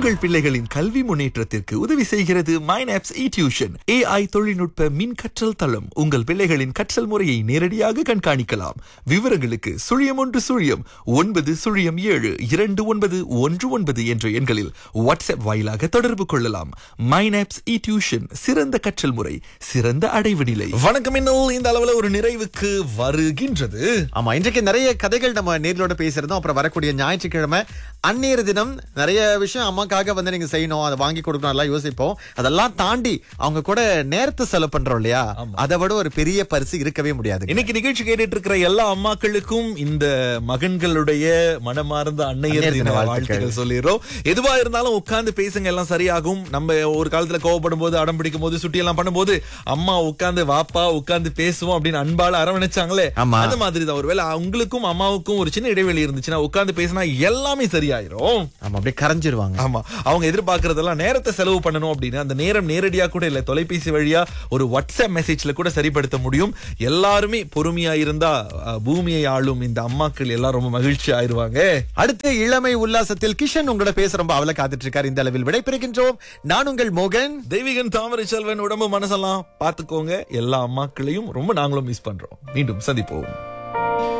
உங்கள் பிள்ளைகளின் கல்வி முன்னேற்றத்திற்கு உதவி செய்கிறது மைனாப்ஸ் இ டியூஷன் ஏஐ தொழில்நுட்ப மின் கற்றல் தளம் உங்கள் பிள்ளைகளின் கற்றல் முறையை நேரடியாக கண்காணிக்கலாம் விவரங்களுக்கு சுழியம் ஒன்று சுழியம் ஒன்பது சுழியம் ஏழு இரண்டு ஒன்பது ஒன்று ஒன்பது என்ற எண்களில் வாட்ஸ்அப் வாயிலாக தொடர்பு கொள்ளலாம் மைனாப்ஸ் இ டியூஷன் சிறந்த கற்றல் முறை சிறந்த அடைவு நிலை வணக்கம் இன்னும் இந்த அளவுல ஒரு நிறைவுக்கு வருகின்றது ஆமா இன்றைக்கு நிறைய கதைகள் நம்ம நேர்களோட பேசியிருந்தோம் அப்புறம் வரக்கூடிய ஞாயிற்றுக்கிழமை அந்நேர தினம் நிறைய விஷயம் அம்மாக்காக வந்து நீங்க செய்யணும் அதை வாங்கி கொடுக்கணும் எல்லாம் யோசிப்போம் அதெல்லாம் தாண்டி அவங்க கூட நேரத்தை செலவு பண்றோம் இல்லையா அதை விட ஒரு பெரிய பரிசு இருக்கவே முடியாது இன்னைக்கு நிகழ்ச்சி கேட்டுட்டு இருக்கிற எல்லா அம்மாக்களுக்கும் இந்த மகன்களுடைய மனமார்ந்த அன்னையர் அன்னையர் தின தின வாழ்த்துக்கள் வாழ்த்துக்கள். சொல்லிடுறோம் எதுவா இருந்தாலும் உட்கார்ந்து பேசுங்க எல்லாம் சரியாகும் நம்ம ஒரு காலத்துல கோவப்படும் போது அடம் பிடிக்கும் போது சுட்டி எல்லாம் பண்ணும்போது அம்மா உட்கார்ந்து வாப்பா உட்கார்ந்து பேசுவோம் அப்படின்னு அன்பால அரவணைச்சாங்களே ஆமா. அந்த மாதிரி தான் ஒருவேளை உங்களுக்கும் அம்மாவுக்கும் ஒரு சின்ன இடைவெளி இருந்துச்சுன்னா உட்கார்ந்து பேசினா எல்லாமே சரியாயிரும் ஆமா அப்படியே கரைஞ்சிருவாங்க ஆமா அவங்க எதிர்பார்க்கறதெல்லாம் நேரத்தை செலவு பண்ணணும் அப்படின்னு அந்த நேரம் நேரடியா கூட இல்ல தொலைபேசி வழியா ஒரு வாட்ஸ்அப் மெசேஜ்ல கூட சரிப்படுத்த முடியும் எல்லாருமே பொறுமையா இருந்தா அஹ், பூமியை ஆளும் இந்த அம்மாக்கள் எல்லாம் ரொம்ப மகிழ்ச்சி ஆயிருவாங்க அடுத்து இளமை உல்லாசத்தில் கிஷன் உங்களோட பேச ரொம்ப அவளை காத்துட்டு இருக்காரு இந்த அளவில் விடைபெறுகின்றோம் நான் உங்கள் மோகன் தெய்வீகன் தாமரை செல்வன் உடம்பு மனசெல்லாம் பாத்துக்கோங்க எல்லா அம்மாக்களையும் ரொம்ப நாங்களும் மிஸ் பண்றோம் மீண்டும் சந்திப்போம்